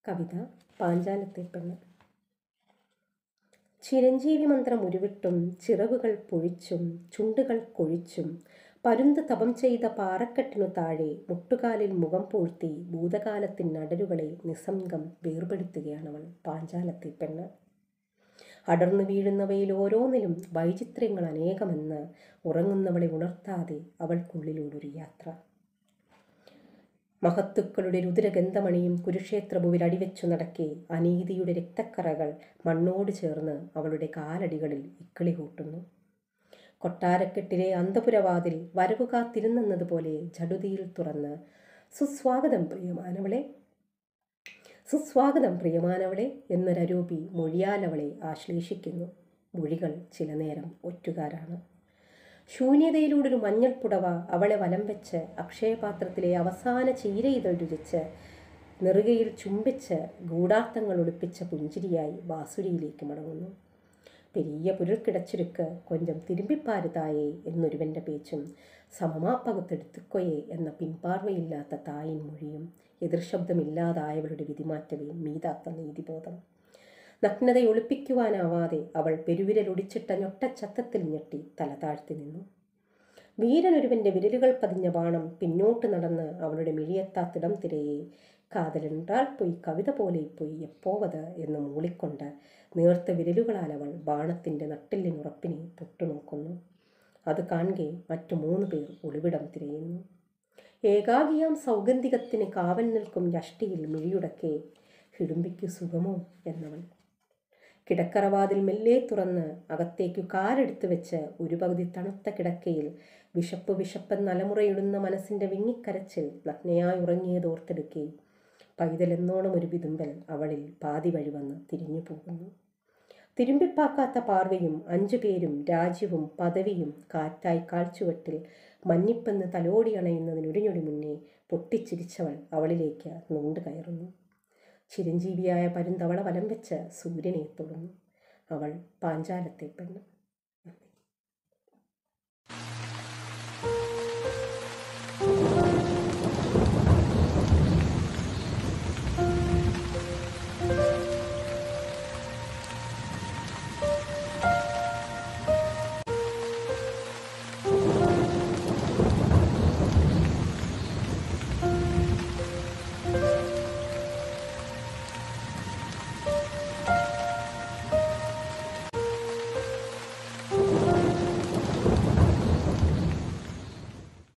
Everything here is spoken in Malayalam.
കവിത പാഞ്ചാലത്തെ പെണ്ണ് ചിരഞ്ജീവി മന്ത്രം ഉരുവിട്ടും ചിറകുകൾ പൊഴിച്ചും ചുണ്ടുകൾ കൊഴിച്ചും പരുന്ത് തപം ചെയ്ത പാറക്കെട്ടിനു താഴെ മുട്ടുകാലിൽ മുഖം പൂഴ്ത്തി ഭൂതകാലത്തിൻ അടരുകളെ നിസ്സംഗം വേർപെടുത്തുകയാണവൾ പാഞ്ചാലത്തെ പെണ്ണ് അടർന്നു വീഴുന്നവയിൽ ഓരോന്നിലും വൈചിത്ര്യങ്ങൾ അനേകമെന്ന് ഉറങ്ങുന്നവളെ ഉണർത്താതെ അവൾക്കുള്ളിലൂടൊരു യാത്ര മഹത്തുക്കളുടെ രുദ്രഗന്ധമണിയും കുരുക്ഷേത്രഭുവിൽ അടിവെച്ചു നടക്കെ അനീതിയുടെ രക്തക്കറകൾ മണ്ണോട് ചേർന്ന് അവളുടെ കാലടികളിൽ ഇക്കിളി കൂട്ടുന്നു കൊട്ടാരക്കെട്ടിലെ അന്തപുരവാതിൽ വരവു കാത്തിരുന്നെന്നതുപോലെ ജടുതിയിൽ തുറന്ന് സുസ്വാഗതം പ്രിയമാനവളെ സുസ്വാഗതം പ്രിയമാനവളെ എന്നൊരരൂപി മൊഴിയാലവളെ ആശ്ലേഷിക്കുന്നു മൊഴികൾ ചില നേരം ഒറ്റുകാരാണ് ശൂന്യതയിലൂടൊരു മഞ്ഞൾ പുടവ അവളെ വലം വെച്ച് അക്ഷയപാത്രത്തിലെ അവസാന ചീരയിതൾ രുചിച്ച് നെറുകയിൽ ചുംബിച്ച് ഗൂഢാർത്ഥങ്ങൾ ഒളിപ്പിച്ച പുഞ്ചിരിയായി ബാസുരിയിലേക്ക് മടങ്ങുന്നു പെരിയ പുരുൾക്കിടച്ചുരുക്ക് കൊഞ്ചം തിരുമ്പിപ്പാര് തായേ എന്നൊരുവൻ്റെ പേച്ചും സമമാപ്പകത്തെടുത്തുക്കൊയേ എന്ന പിൻപാർവയില്ലാത്ത തായിൻ മൊഴിയും എതിർശബ്ദമില്ലാതായവളുടെ വിധിമാറ്റവേ മീതാത്ത നീതിബോധം നഗ്നത ഒളിപ്പിക്കുവാനാവാതെ അവൾ പെരുവിരലൊടിച്ചിട്ട ഞൊട്ടച്ചത്തത്തിൽ ഞെട്ടി തല താഴ്ത്തി നിന്നു വീരനൊരുവന്റെ വിരലുകൾ പതിഞ്ഞ ബാണം പിന്നോട്ട് നടന്ന് അവളുടെ മിഴിയെത്താത്തിടം തിരയെ കാതലെന്താൽ പോയി കവിത പോലെ പോയി എപ്പോവത് എന്ന് മൂളിക്കൊണ്ട് നേർത്ത വിരലുകളാൽ അവൾ ബാണത്തിൻ്റെ നട്ടില്ലിനുറപ്പിനെ തൊട്ടുനോക്കുന്നു അത് കാണുകെ മറ്റു മൂന്ന് പേർ ഒളിവിടം തിരയുന്നു ഏകാഗിയാം സൗഗന്ധികത്തിന് കാവൽ നിൽക്കും യഷ്ടിയിൽ മിഴിയുടക്കെ ഹിടുമ്പിക്കു സുഖമോ എന്നവൾ കിടക്കറവാതിൽ മെല്ലെ തുറന്ന് അകത്തേക്കു കാലെടുത്തു വെച്ച് ഒരു പകുതി തണുത്ത കിടക്കയിൽ വിശപ്പ് വിശപ്പെന്ന് അലമുറയിടുന്ന മനസ്സിൻ്റെ വിങ്ങിക്കരച്ചിൽ നഗ്നയായി ഉറങ്ങിയതോർത്തെടുക്കെ പൈതലെന്നോണം ഒരു വിതുമ്പൽ അവളിൽ പാതി വഴി വന്ന് തിരിഞ്ഞു പോകുന്നു തിരുമ്പിപ്പാക്കാത്ത പാർവയും അഞ്ചു പേരും രാജ്യവും പദവിയും കാറ്റായി കാൽച്ചുവട്ടിൽ മഞ്ഞിപ്പെന്ന് തലോടി അണയുന്നതിനൊരിഞ്ഞൊടി മുന്നേ പൊട്ടിച്ചിരിച്ചവൾ അവളിലേക്ക് നൂണ്ടു കയറുന്നു ചിരഞ്ജീവിയായ പരുന്തവള വലം വെച്ച് സൂര്യനെ തൊടുന്നു അവൾ പാഞ്ചാലത്തെ പെണ്ണ്